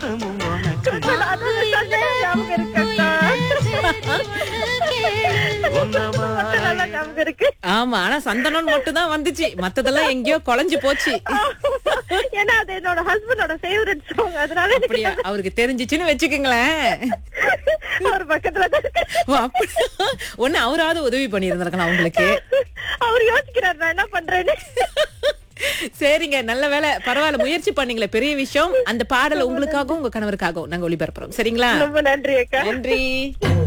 மொத்தமும் உனக்கு அது ஞாபகம் இருக்கா ஒன்னமா நல்லா ஞாபகம் இருக்கு ஆமா ஆனா சந்தனம் மட்டும் தான் வந்துச்சு மத்ததெல்லாம் எங்கேயோ குலைஞ்சு போச்சு ஏன்னா அது என்னோட ஹஸ்பண்டோட ஃபேவரட் சாங் அதனால எனக்கு அப்படியா அவருக்கு தெரிஞ்சிச்சுன்னு வச்சுக்கோங்களேன் அவர் பக்கத்துல தான் இருக்கு. ஓ, அப்படியா? ஒண்ணு அவராவது உதவி பண்ணியிருந்திருக்கலாம் உங்களுக்கு அவர் யோசிக்கிறார் நான் என்ன பண்றேன்னு சரிங்க நல்ல வேலை பரவாயில்ல முயற்சி பண்ணீங்களே பெரிய விஷயம் அந்த பாடலை உங்களுக்காகவும் உங்க கணவருக்காகவும் நாங்க ஒளிபரப்புறோம் சரிங்களா ரொம்ப நன்றி அக்கா நன்றி